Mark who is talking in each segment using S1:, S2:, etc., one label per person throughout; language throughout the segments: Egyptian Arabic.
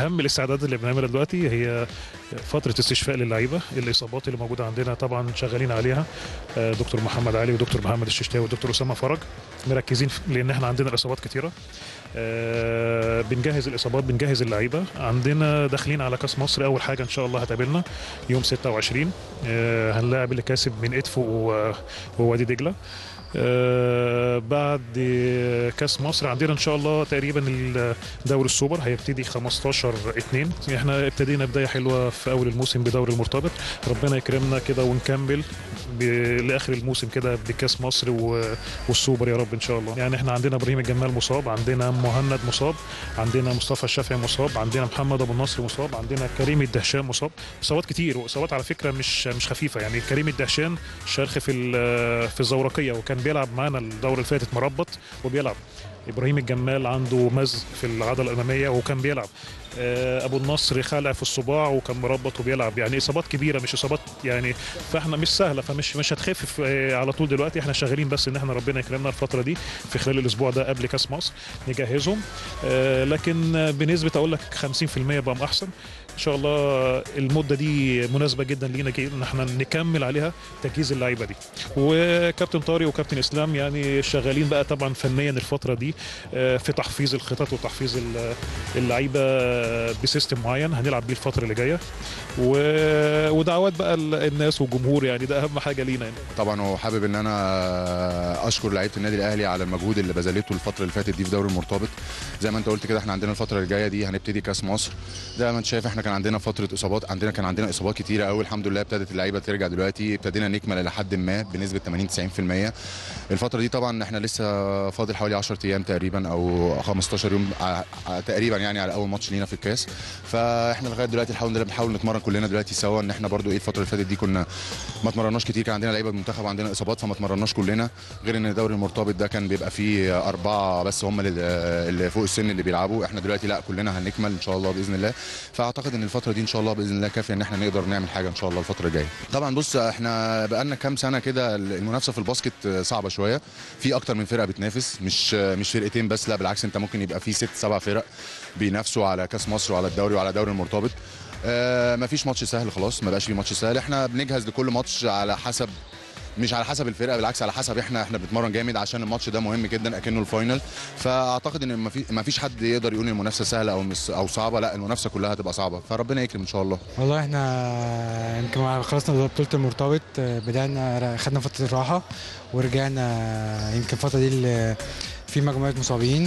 S1: اهم الاستعدادات اللي بنعملها دلوقتي هي فتره استشفاء للعيبه الاصابات اللي موجوده عندنا طبعا شغالين عليها آه، دكتور محمد علي ودكتور محمد الششتاوي ودكتور اسامه فرج مركزين في- لان احنا عندنا الاصابات كتيره آه، بنجهز الاصابات بنجهز اللعيبه عندنا داخلين على كاس مصر اول حاجه ان شاء الله هتقابلنا يوم 26 آه، هنلاعب اللي كاسب من ادفو و- ووادي دجله آه، بعد آه، كاس مصر عندنا ان شاء الله تقريبا ال- دوري السوبر هيبتدي 15 2 احنا ابتدينا بدايه حلوه في اول الموسم بدوري المرتبط ربنا يكرمنا كده ونكمل ب- لاخر الموسم كده بكاس مصر و- والسوبر يا رب ان شاء الله يعني احنا عندنا ابراهيم الجمال مصاب عندنا مهند مصاب عندنا مصطفى الشافعي مصاب عندنا محمد ابو النصر مصاب عندنا كريم الدهشان مصاب اصابات كتير واصابات على فكره مش مش خفيفه يعني كريم الدهشان شرخ في ال- في الزورقيه وكان بيلعب معانا الدوره اللي فاتت مربط وبيلعب ابراهيم الجمال عنده مزق في العضله الاماميه وكان بيلعب آه، ابو النصر خالع في الصباع وكان مربط وبيلعب يعني اصابات كبيره مش اصابات يعني فاحنا مش سهله فمش مش هتخفف آه، على طول دلوقتي احنا شغالين بس ان احنا ربنا يكرمنا الفتره دي في خلال الاسبوع ده قبل كاس مصر نجهزهم آه، لكن آه، بنسبه اقول لك 50% بقى احسن ان شاء الله المده دي مناسبه جدا لينا كده ان احنا نكمل عليها تجهيز اللعيبه دي وكابتن طارق وكابتن اسلام يعني شغالين بقى طبعا فنيا الفتره دي آه، في تحفيظ الخطط وتحفيظ ال- اللعيبه بسيستم معين هنلعب بيه الفتره اللي جايه و- ودعوات بقى ال- الناس والجمهور يعني ده اهم حاجه لينا يعني.
S2: طبعا وحابب ان انا اشكر لعيبه النادي الاهلي على المجهود اللي بذلته الفتره اللي فاتت دي في دوري المرتبط زي ما انت قلت كده احنا عندنا الفتره اللي جايه دي هنبتدي كاس مصر زي ما انت شايف احنا كان عندنا فتره اصابات عندنا كان عندنا اصابات كتيره قوي الحمد لله ابتدت اللعيبه ترجع دلوقتي ابتدينا نكمل الى حد ما بنسبه 80 90% الفتره دي طبعا احنا لسه فاضل حوالي 10 ايام تقريبا او 15 يوم ع- ع- تقريبا يعني على اول ماتش لينا في الكاس فاحنا لغايه دلوقتي الحمد لله بنحاول نتمرن كلنا دلوقتي سوا ان احنا برضو ايه الفتره اللي فاتت دي كنا ما اتمرناش كتير كان عندنا لعيبه منتخب عندنا اصابات فما اتمرناش كلنا غير ان الدوري المرتبط ده كان بيبقى فيه اربعه بس هم اللي- اللي فوق السن اللي بيلعبوا احنا دلوقتي لا كلنا هنكمل ان شاء الله باذن الله فاعتقد ان الفتره دي ان شاء الله باذن الله كافيه ان احنا نقدر نعمل حاجه ان شاء الله الفتره الجايه طبعا بص احنا بقالنا كام سنه كده المنافسه في الباسكت صعبه شويه في اكتر من فرقه بتنافس مش مش فرقتين بس لا بالعكس انت ممكن يبقى في ست سبع فرق بينافسوا على كاس مصر وعلى الدوري وعلى دوري المرتبط آه مفيش ماتش سهل خلاص ما بقاش في ماتش سهل احنا بنجهز لكل ماتش على حسب مش على حسب الفرقه بالعكس على حسب احنا احنا بنتمرن جامد عشان الماتش ده مهم جدا اكنه الفاينل فاعتقد ان ما في ما فيش حد يقدر يقول المنافسه سهله او مش او صعبه لا المنافسه كلها هتبقى صعبه فربنا يكرم ان شاء الله
S3: والله احنا يمكن خلصنا بطولة المرتبط بدأنا خدنا فترة راحة ورجعنا يمكن الفترة دي اللي في مجموعة مصابين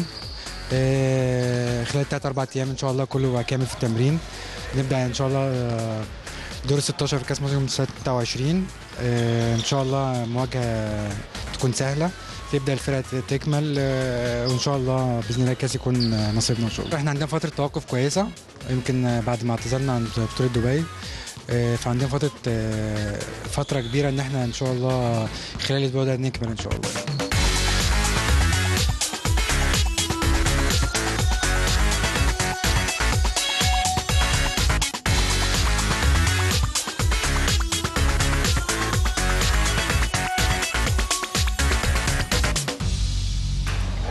S3: اه، خلال تلات أربع أيام إن شاء الله كله يبقى كامل في التمرين نبدأ إن شاء الله اه، دور ال 16 في كأس مصر يوم 26 اه، إن شاء الله مواجهة تكون سهلة تبدا الفرقه تكمل اه، وان شاء الله باذن الله الكاس يكون نصيبنا ان شاء الله احنا عندنا فتره توقف كويسه يمكن بعد ما اعتزلنا عن بطوله دبي آه، فعندنا فتره آه، فتره كبيره ان احنا ان شاء الله خلال الاسبوع ده نكمل ان شاء الله